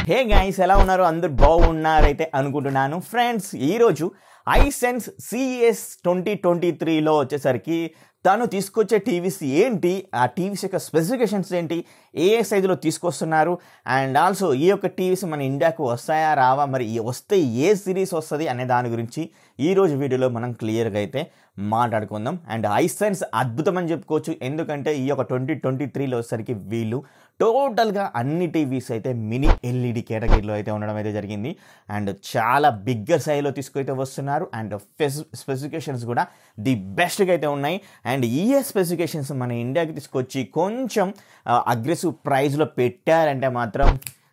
hey guys ఎలా ఉన్నారు అందరు బాగున్నారైతే అనుకుంటున్నాను ఫ్రెండ్స్ ఈరోజు ఐసెన్స్ సిఎస్ ట్వంటీ ట్వంటీ త్రీలో వచ్చేసరికి తను తీసుకొచ్చే టీవీస్ ఏంటి ఆ టీవీస్ యొక్క స్పెసిఫికేషన్స్ ఏంటి ఏ ఏ సైజులో తీసుకొస్తున్నారు అండ్ ఆల్సో ఈ యొక్క టీవీస్ మన ఇండియాకు వస్తాయా రావా మరి ఈ వస్తే ఏ సిరీస్ వస్తుంది అనే దాని గురించి ఈ రోజు వీడియోలో మనం క్లియర్గా అయితే మాట్లాడుకుందాం అండ్ ఐసెన్స్ అద్భుతం అని చెప్పుకోవచ్చు ఎందుకంటే ఈ యొక్క ట్వంటీ ట్వంటీ త్రీలో వచ్చేసరికి వీళ్ళు టోటల్గా అన్ని టీవీస్ అయితే మినీ ఎల్ఈడి కేటగిరీలో అయితే ఉండడం అయితే జరిగింది అండ్ చాలా బిగ్గర్ సైజులో తీసుకైతే వస్తున్నారు అండ్ స్పెసిఫికేషన్స్ కూడా ది బెస్ట్గా అయితే ఉన్నాయి అండ్ ఈ స్పెసిఫికేషన్స్ మన ఇండియాకి తీసుకొచ్చి కొంచెం అగ్రెసివ్ ప్రైస్లో పెట్టారంటే మాత్రం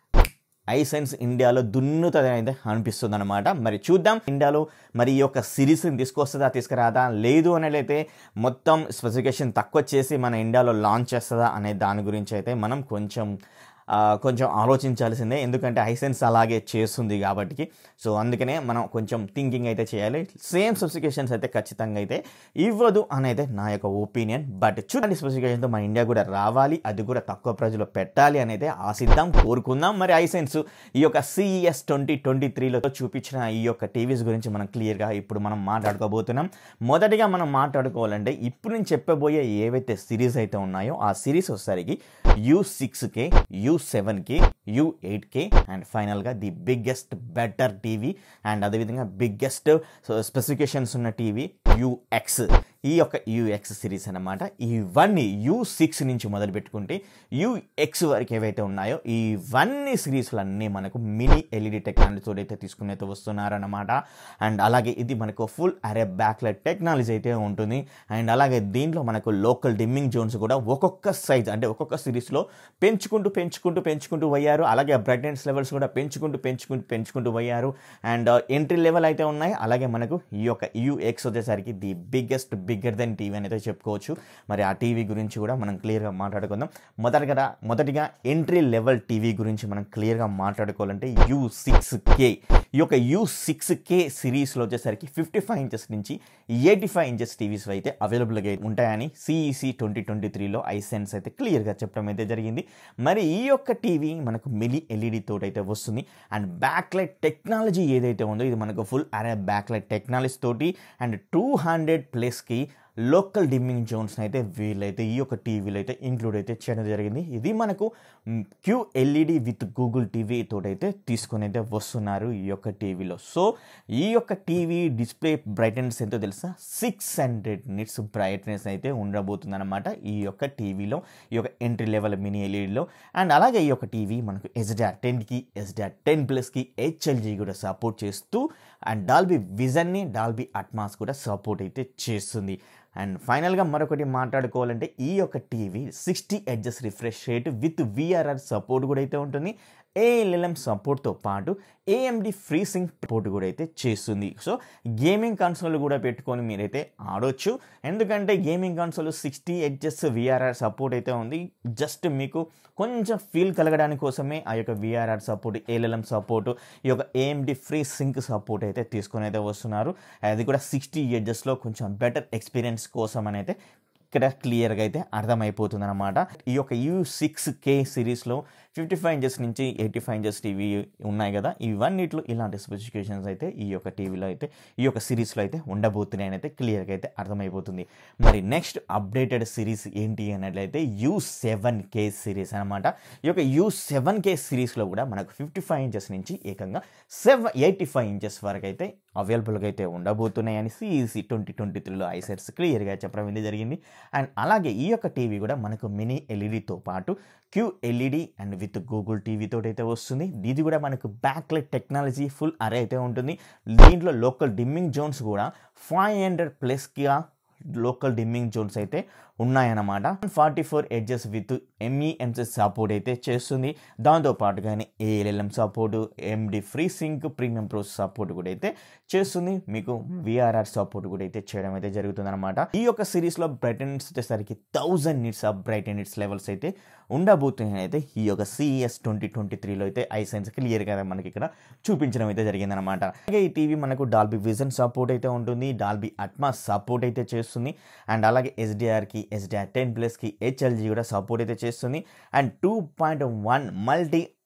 ఐసెన్స్ ఇండియాలో దున్నుతుంది అయితే అనిపిస్తుంది అనమాట మరి చూద్దాం ఇండియాలో మరి ఈ యొక్క సిరీస్ని తీసుకొస్తుందా తీసుకురాదా లేదు అనేది మొత్తం స్పెసిఫికేషన్ తక్కువ చేసి మన ఇండియాలో లాంచ్ చేస్తుందా అనే దాని గురించి అయితే మనం కొంచెం ఆ, కొంచెం ఆలోచించాల్సిందే ఎందుకంటే ఐసెన్స్ అలాగే చేస్తుంది కాబట్టి సో అందుకనే మనం కొంచెం థింకింగ్ అయితే చేయాలి సేమ్ స్పెసిఫికేషన్స్ అయితే ఖచ్చితంగా అయితే ఇవ్వదు అనేది నా యొక్క ఒపీనియన్ బట్ చూడండి స్పెసిఫికేషన్తో మన ఇండియా కూడా రావాలి అది కూడా తక్కువ ప్రజలు పెట్టాలి అనేది ఆశిద్దాం కోరుకుందాం మరి ఐసెన్స్ ఈ యొక్క సిఈఎస్ ట్వంటీ ట్వంటీ త్రీలో చూపించిన ఈ యొక్క టీవీస్ గురించి మనం క్లియర్గా ఇప్పుడు మనం మాట్లాడుకోబోతున్నాం మొదటిగా మనం మాట్లాడుకోవాలంటే ఇప్పుడు నేను చెప్పబోయే ఏవైతే సిరీస్ అయితే ఉన్నాయో ఆ సిరీస్ వచ్చేసరికి U six K U seven K U eight K and ఫైనల్గా the biggest better TV and అదేవిధంగా బిగ్గెస్ట్ స్పెసిఫికేషన్స్ ఉన్న టీవీ యూఎక్స్ ఈ యొక్క యూఎక్స్ సిరీస్ అనమాట ఇవన్నీ యూ సిక్స్ నుంచి మొదలు పెట్టుకుంటే యూఎక్స్ వరకు ఏవైతే ఉన్నాయో ఇవన్నీ సిరీస్లు అన్నీ మనకు మినీ ఎల్ఈడి టెక్నాలజీతో అయితే తీసుకుని అయితే వస్తున్నారన్నమాట అండ్ అలాగే ఇది మనకు ఫుల్ అరే బ్యాక్లైట్ టెక్నాలజీ అయితే ఉంటుంది అండ్ అలాగే దీంట్లో మనకు లోకల్ డిమ్మింగ్ జోన్స్ కూడా ఒక్కొక్క సైజ్ అంటే ఒక్కొక్క సిరీస్లో పెంచుకుంటూ పెంచుకుంటూ పెంచుకుంటూ పోయారు అలాగే బ్రైట్నెస్ లెవెల్స్ కూడా పెంచుకుంటూ పెంచుకుంటూ పెంచుకుంటూ పోయారు అండ్ ఎంట్రీ లెవెల్ అయితే ఉన్నాయి అలాగే మనకు ఈ యొక్క యూఎక్స్ వచ్చేసరికి the biggest bigger then TV అనేది చెప్పుకోవచ్చు మరి ఆ టీవీ గురించి కూడా మనం క్లియర్గా మాట్లాడుకుందాం మొదటగా మొదటిగా ఎంట్రీ లెవెల్ టీవీ గురించి మనం క్లియర్గా మాట్లాడుకోవాలంటే యూ సిక్స్ కే ఈ యొక్క యూ సిక్స్ కే సిరీస్లో వచ్చేసరికి ఫిఫ్టీ ఫైవ్ ఇంచెస్ నుంచి ఎయిటీ ఫైవ్ ఇంచెస్ టీవీస్ అయితే అవైలబుల్గా ఉంటాయని సిఈసి ట్వంటీ ట్వంటీ త్రీలో ఐసెన్స్ అయితే క్లియర్గా చెప్పడం అయితే జరిగింది మరి ఈ యొక్క టీవీ మనకు మిలి ఎల్ఈడి తోటి అయితే వస్తుంది అండ్ బ్యాక్లైట్ టెక్నాలజీ ఏదైతే ఉందో ఇది మనకు ఫుల్ అరే బ్యాక్లైట్ టెక్నాలజీ తోటి అండ్ టూ హండ్రెడ్ ప్లస్కి లోకల్ డిమ్మింగ్ జోన్స్ అయితే వీళ్ళైతే ఈ యొక్క టీవీలో అయితే ఇంక్లూడ్ అయితే చేయడం జరిగింది ఇది మనకు Q LED with Google TV తోటైతే తీసుకొని అయితే వస్తున్నారు ఈ యొక్క టీవీలో సో ఈ యొక్క టీవీ డిస్ప్లే బ్రైట్నెస్ ఎంతో తెలుసా సిక్స్ హండ్రెడ్ నిట్స్ బ్రైట్నెస్ అయితే ఉండబోతుంది అనమాట ఈ యొక్క టీవీలో ఈ యొక్క ఎంట్రీ లెవెల్ మినీ ఎల్ఈడిలో అండ్ అలాగే ఈ యొక్క టీవీ మనకు ఎస్డిఆర్ టెన్కి ఎస్డిఆర్ టెన్ ప్లస్కి హెచ్ఎల్జీ కూడా సపోర్ట్ చేస్తూ అండ్ డాల్బీ విజన్ని డాల్బీ అట్మాస్ కూడా సపోర్ట్ అయితే చేస్తుంది అండ్ ఫైనల్గా మరొకటి మాట్లాడుకోవాలంటే ఈ యొక్క TV sixty hertz refresh rate with VRR support కూడా అయితే ఉంటుంది ఏఎల్ఎల్ఎం సపోర్ట్తో పాటు ఏఎండి ఫ్రీ సింక్ సపోర్ట్ కూడా అయితే చేస్తుంది సో గేమింగ్ కన్సోల్ కూడా పెట్టుకొని మీరైతే ఆడొచ్చు ఎందుకంటే gaming console sixty hertz VRR support అయితే ఉంది జస్ట్ మీకు కొంచెం ఫీల్ కలగడానికి కోసమే ఆ యొక్క విఆర్ఆర్ సపోర్ట్ ఏఎల్ఎం సపోర్ట్ ఈ యొక్క ఏఎండి ఫ్రీ సింక్ సపోర్ట్ అయితే తీసుకొని అయితే వస్తున్నారు అది కూడా సిక్స్టీ ఎడ్జెస్లో కొంచెం బెటర్ ఎక్స్పీరియన్స్ కోసం అని అయితే ఇక్కడ క్లియర్గా అయితే అర్థమైపోతుంది అనమాట ఈ యొక్క యూ సిక్స్ కే సిరీస్లో ఫిఫ్టీ ఫైవ్ ఇంచెస్ నుంచి ఎయిటీ ఫైవ్ ఇంచెస్ టీవీ ఉన్నాయి కదా ఇవన్నిట్లో ఇలాంటి స్పెసిఫికేషన్స్ అయితే ఈ యొక్క టీవీలో అయితే ఈ యొక్క సిరీస్లో అయితే ఉండబోతున్నాయి అని అయితే క్లియర్గా అయితే అర్థమైపోతుంది మరి నెక్స్ట్ అప్డేటెడ్ సిరీస్ ఏంటి అన్నట్లయితే యూ సెవెన్ కే సిరీస్ అనమాట ఈ యొక్క యూ సెవెన్ కే సిరీస్లో కూడా మనకు ఫిఫ్టీ ఫైవ్ ఇంచెస్ నుంచి ఏకంగా సెవెన్ ఎయిటీ ఫైవ్ ఇంచెస్ వరకు అయితే అవైలబుల్గా అయితే ఉండబోతున్నాయని సిఈసి ట్వంటీ ట్వంటీ త్రీలో ఐసెట్స్ క్లియర్గా చెప్పడం అనేది జరిగింది అండ్ అలాగే ఈ యొక్క టీవీ కూడా మనకు మినీ ఎల్ఈడితో పాటు Q LED and with Google TV తోటి అయితే వస్తుంది ఇది కూడా మనకు బ్యాక్లైట్ టెక్నాలజీ ఫుల్ అరే అయితే ఉంటుంది దీంట్లో లోకల్ డిమ్మింగ్ జోన్స్ కూడా ఫైవ్ హండ్రెడ్ ప్లస్గా లోకల్ డిమ్మింగ్ జోన్స్ అయితే ఉన్నాయన్నమాట forty four hertz with MEMCs support అయితే చేస్తుంది దాంతో పాటుగానే ALLM support AMD FreeSync premium pro support కూడా అయితే చేస్తుంది మీకు విఆర్ఆర్ సపోర్ట్ కూడా అయితే చేయడం అయితే జరుగుతుంది అనమాట ఈ యొక్క సిరీస్లో బ్రైట్నెస్ వచ్చేసరికి thousand nits of brightness levels అయితే ఉండబోతున్నాయి అయితే ఈ యొక్క సిఎస్ ట్వంటీ ట్వంటీ త్రీలో అయితే ఐసెన్స్ క్లియర్గా మనకి ఇక్కడ చూపించడం అయితే జరిగిందనమాట అలాగే ఈ టీవీ మనకు డాల్బీ విజన్ సపోర్ట్ అయితే ఉంటుంది డాల్బీ అట్మాస్ సపోర్ట్ అయితే చేస్తుంది అండ్ అలాగే ఎస్డిఆర్కి ఎస్డిఆర్ టెన్ ప్లస్కి హెచ్ఎల్జీ కూడా సపోర్ట్ అయితే చేస్తుంది and two point one multi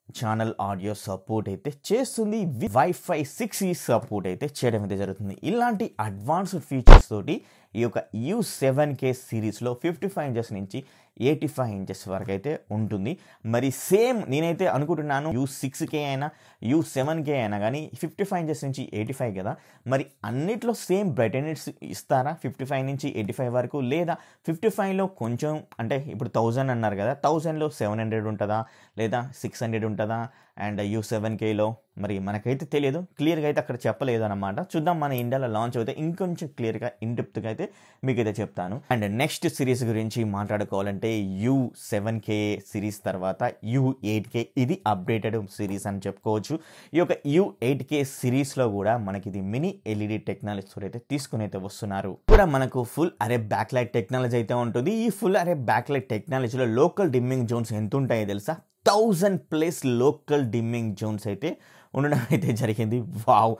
channel audio support అయితే చేస్తుంది వైఫై సిక్స్ ఈ సపోర్ట్ అయితే చేయడం అయితే జరుగుతుంది ఇలాంటి అడ్వాన్స్డ్ ఫీచర్స్ తోటి ఈ యొక్క యూ సెవెన్ కే సిరీస్లో ఫిఫ్టీ ఫైవ్ ఇంచెస్ నుంచి ఎయిటీ ఫైవ్ ఇంచెస్ వరకు అయితే ఉంటుంది మరి సేమ్ నేనైతే అనుకుంటున్నాను యూ సిక్స్ కే అయినా యూ సెవెన్ కే అయినా కానీ ఫిఫ్టీ ఫైవ్ ఇంచెస్ నుంచి ఎయిటీ ఫైవ్ కదా మరి అన్నిట్లో సేమ్ బ్రైట్నెస్ ఇస్తారా ఫిఫ్టీ ఫైవ్ నుంచి ఎయిటీ ఫైవ్ వరకు లేదా ఫిఫ్టీ ఫైవ్లో కొంచెం అంటే ఇప్పుడు థౌజండ్ అన్నారు కదా థౌజండ్లో సెవెన్ హండ్రెడ్ ఉంటుందా లేదా సిక్స్ హండ్రెడ్ ఉంటుందా అండ్ యూ సెవెన్ కేలో మరి మనకైతే తెలియదు క్లియర్గా అయితే అక్కడ చెప్పలేదు అనమాట చూద్దాం మన ఇండియాలో లాంచ్ అయితే ఇంకొంచెం క్లియర్గా ఇన్డెప్త్గా అయితే మీకు అయితే చెప్తాను అండ్ నెక్స్ట్ సిరీస్ గురించి మాట్లాడుకోవాలంటే యూ సెవెన్ కే సిరీస్ తర్వాత యూ ఎయిట్ కే ఇది అప్డేటెడ్ సిరీస్ అని చెప్పుకోవచ్చు ఈ యొక్క యూ ఎయిట్ కే సిరీస్లో కూడా మనకి ఇది మినీ ఎల్ఈడి టెక్నాలజీ అయితే తీసుకుని అయితే వస్తున్నారు కూడా మనకు ఫుల్ అరే బ్యాక్లైట్ టెక్నాలజీ అయితే ఉంటుంది ఈ ఫుల్ అరే బ్యాక్లైట్ టెక్నాలజీలో లోకల్ డిమ్మింగ్ జోన్స్ ఎంత ఉంటాయో తెలుసా thousand plus local dimming zones అయితే ఉండడం అయితే జరిగింది వావ్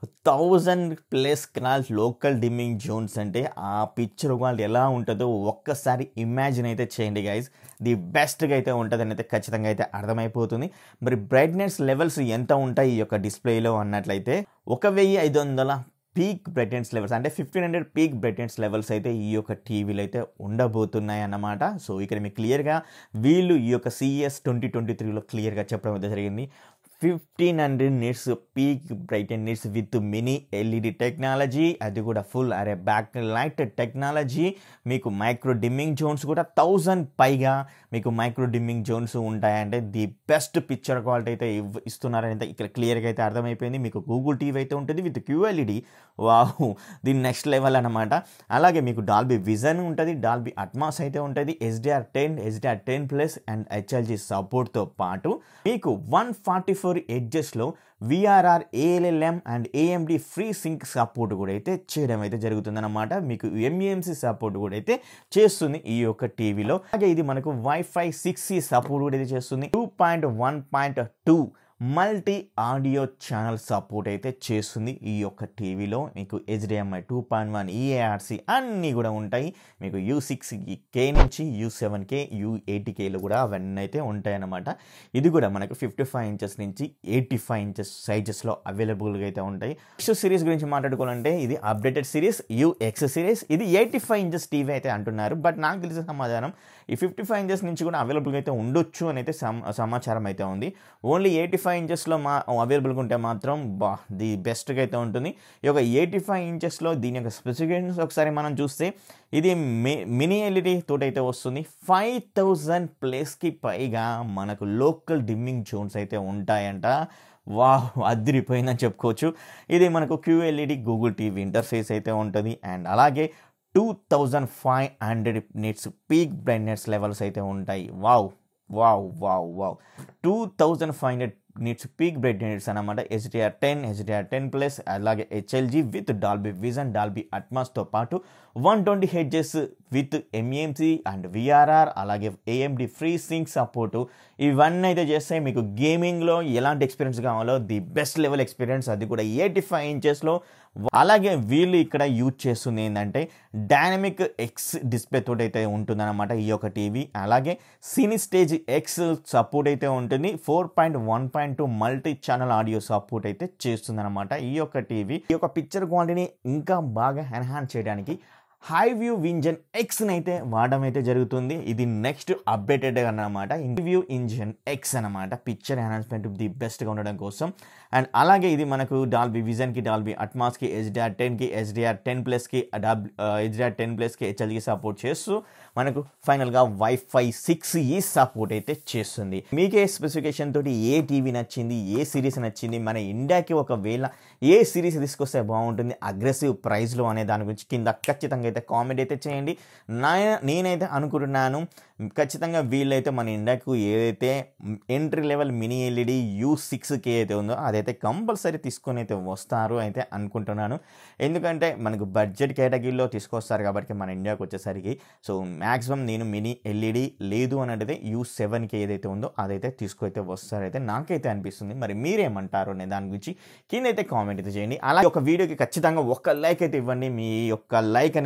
థౌజండ్ ప్లస్ కెనాల్స్ లోకల్ డిమ్మింగ్ జోన్స్ అంటే ఆ పిక్చర్ వాళ్ళు ఎలా ఉంటుందో ఒక్కసారి ఇమాజిన్ అయితే చేయండి గైజ్ ది బెస్ట్గా అయితే ఉంటుందని అయితే ఖచ్చితంగా అయితే అర్థమైపోతుంది మరి బ్రైట్నెస్ లెవెల్స్ ఎంత ఉంటాయి ఈ యొక్క డిస్ప్లేలో అన్నట్లయితే ఒక వెయ్యి ఐదు వందల పీక్ బ్రైట్నెస్ లెవెల్స్ అంటే fifteen hundred peak brightness levels అయితే ఈ యొక్క టీవీలో అయితే ఉండబోతున్నాయి అన్నమాట సో ఇక్కడ మీకు క్లియర్గా వీళ్ళు ఈ యొక్క సిఎస్ ట్వంటీ ట్వంటీ త్రీలో క్లియర్గా చెప్పడం అయితే జరిగింది fifteen hundred nits peak brightness with mini LED technology అది కూడా full array back light technology మీకు మైక్రో డిమ్మింగ్ జోన్స్ కూడా థౌజండ్ పైగా మీకు మైక్రో డిమ్మింగ్ జోన్స్ ఉంటాయంటే ది బెస్ట్ పిక్చర్ క్వాలిటీ అయితే ఇవ్ ఇస్తున్నారని అయితే ఇక్కడ క్లియర్గా అయితే అర్థమైపోయింది మీకు గూగుల్ టీవీ అయితే ఉంటుంది విత్ క్యూఎల్ఈడి వాహు దీని నెక్స్ట్ లెవెల్ అనమాట అలాగే మీకు డాల్బీ విజన్ ఉంటుంది డాల్బీ అట్మాస్ అయితే ఉంటుంది SDR ten SDR ten plus and HLG సపోర్ట్తో పాటు మీకు వన్ ఫార్టీ ఫోర్ ఎడ్జెస్లో VRR ALLM and AMD FreeSync support కూడా అయితే చేయడం అయితే జరుగుతుందన్నమాట మీకు ఎంఈఎంసి సపోర్ట్ కూడా అయితే చేస్తుంది ఈ యొక్క టీవీలో అలాగే ఇది మనకు వైఫై సిక్స్ సి సపోర్ట్ కూడా అయితే చేస్తుంది two point one point two multi audio channel support అయితే చేస్తుంది ఈ యొక్క టీవీలో మీకు HDMI two point one eARC అన్నీ కూడా ఉంటాయి మీకు యూ సిక్స్ కే నుంచి U seven K U eighty కేలో కూడా అవన్నీ అయితే ఉంటాయి అన్నమాట ఇది కూడా మనకు ఫిఫ్టీ ఫైవ్ ఇంచెస్ నుంచి ఎయిటీ ఫైవ్ ఇంచెస్ సైజెస్లో అవైలబుల్గా అయితే ఉంటాయి నెక్స్ట్ సిరీస్ గురించి మాట్లాడుకోవాలంటే ఇది updated series U X series ఇది ఎయిటీ ఫైవ్ ఇంచెస్ టీవీ అయితే అంటున్నారు బట్ నాకు తెలిసిన సమాధానం ఈ ఫిఫ్టీ ఫైవ్ ఇంచెస్ నుంచి కూడా అవైలబుల్గా అయితే ఉండొచ్చు అని అయితే సమాచారం అయితే ఉంది ఓన్లీ ఎయిటీ ఫైవ్ ఇంచెస్లో మా అవైలబుల్గా ఉంటే మాత్రం బా ది బెస్ట్గా అయితే ఉంటుంది ఈ యొక్క ఎయిటీ ఫైవ్ ఇంచెస్లో దీని యొక్క స్పెసిఫికేషన్స్ ఒకసారి మనం చూస్తే ఇది మినీ ఎల్ఈడి తోటి అయితే వస్తుంది ఫైవ్ థౌజండ్ ప్లేస్కి పైగా మనకు లోకల్ డిమ్మింగ్ జోన్స్ అయితే ఉంటాయంట వా అదిరిపోయిందని చెప్పుకోవచ్చు ఇది మనకు క్యూఎల్ఈడి గూగుల్ టీవీ ఇంటర్ఫేస్ అయితే ఉంటుంది అండ్ అలాగే two thousand five hundred nits peak brightness levels అయితే ఉంటాయి wow wow wow wow two thousand five hundred nits peak brightness అనమాట HDR ten HDR ten plus అలాగే HLG with Dolby Vision Dolby అట్మాస్తో పాటు one twenty hertz with MEMC and VRR అలాగే AMD FreeSync support ఇవన్నీ అయితే చేస్తే మీకు గేమింగ్లో ఎలాంటి ఎక్స్పీరియన్స్ కావాలో ది బెస్ట్ లెవెల్ ఎక్స్పీరియన్స్ అది కూడా ఎయిటీ ఫైవ్ ఇంచెస్లో అలాగే వీళ్ళు ఇక్కడ యూజ్ చేస్తుంది ఏంటంటే డైనమిక్ ఎక్స్ డిస్ప్లే తోటి అయితే ఉంటుందన్నమాట ఈ యొక్క టీవీ అలాగే సినీ స్టేజ్ ఎక్స్ సపోర్ట్ అయితే ఉంటుంది four point one point two multi channel audio support అయితే చేస్తుందన్నమాట ఈ యొక్క టీవీ ఈ యొక్క పిక్చర్ క్వాలిటీని ఇంకా బాగా ఎన్హాన్స్ చేయడానికి హై వ్యూ వింజన్ ఎక్స్ అయితే వాడడం అయితే జరుగుతుంది ఇది నెక్స్ట్ అప్డేటెడ్ అన్నమాట వ్యూ ఇంజన్ ఎక్స్ అనమాట పిక్చర్ ఎన్హాన్స్మెంట్ ది బెస్ట్గా ఉండడం కోసం అండ్ అలాగే ఇది మనకు డాల్బీ విజన్కి డాల్బీ అట్మాస్కి హెచ్డిఆర్ టెన్కి హెచ్డిఆర్ టెన్ ప్లస్కి డాబ్ హెచ్డిఆర్ టెన్ ప్లస్కి హెచ్ఎల్కి సపోర్ట్ చేస్తూ మనకు ఫైనల్గా వైఫై సిక్స్ ఈ సపోర్ట్ అయితే చేస్తుంది మీకే స్పెసిఫికేషన్ తోటి ఏ టీవీ నచ్చింది ఏ సిరీస్ నచ్చింది మన ఇండియాకి ఒకవేళ ఏ సిరీస్ తీసుకొస్తే బాగుంటుంది అగ్రెసివ్ ప్రైస్లో అనే దాని గురించి కింద ఖచ్చితంగా అయితే కామెంట్ అయితే చేయండి నా నేనైతే అనుకుంటున్నాను ఖచ్చితంగా వీళ్ళైతే మన ఇండియాకు ఏదైతే entry level mini LED U six K అయితే ఉందో అదైతే కంపల్సరీ తీసుకొని అయితే వస్తారు అయితే అనుకుంటున్నాను ఎందుకంటే మనకు బడ్జెట్ కేటగిరీలో తీసుకొస్తారు కాబట్టి మన ఇండియాకి వచ్చేసరికి సో మ్యాక్సిమం నేను మినీ ఎల్ఈడి లేదు అని అంటే యూ సెవెన్కి ఏదైతే ఉందో అదైతే తీసుకొయితే వస్తారైతే నాకైతే అనిపిస్తుంది మరి మీరేమంటారు అనే దాని గురించి కింద అయితే కామెంట్ అయితే చేయండి అలాగే ఒక వీడియోకి ఖచ్చితంగా ఒక లైక్ అయితే ఇవ్వండి మీ యొక్క లైక్ అనేది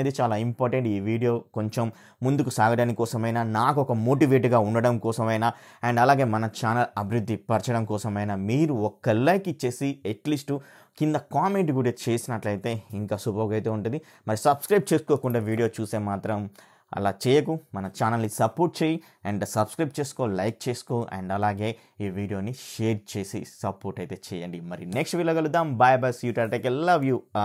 అనేది చాలా ఇంపార్టెంట్ ఈ వీడియో కొంచెం ముందుకు సాగడానికి కోసమైనా నాకు ఒక మోటివేట్గా ఉండడం కోసమైనా అండ్ అలాగే మన ఛానల్ అభివృద్ధి పరచడం కోసమైనా మీరు ఒక్క లైక్ ఇచ్చేసి అట్లీస్ట్ కింద కామెంట్ కూడా చేసినట్లయితే ఇంకా సూపర్గా అయితే ఉంటుంది మరి సబ్స్క్రైబ్ చేసుకోకుండా వీడియో చూసే మాత్రం అలా చేయకు మన ఛానల్ని సపోర్ట్ చేయి అండ్ సబ్స్క్రైబ్ చేసుకో లైక్ చేసుకో అండ్ అలాగే ఈ వీడియోని షేర్ చేసి సపోర్ట్ అయితే చేయండి మరి నెక్స్ట్ వీడియో కలుద్దాం bye bye see you take love you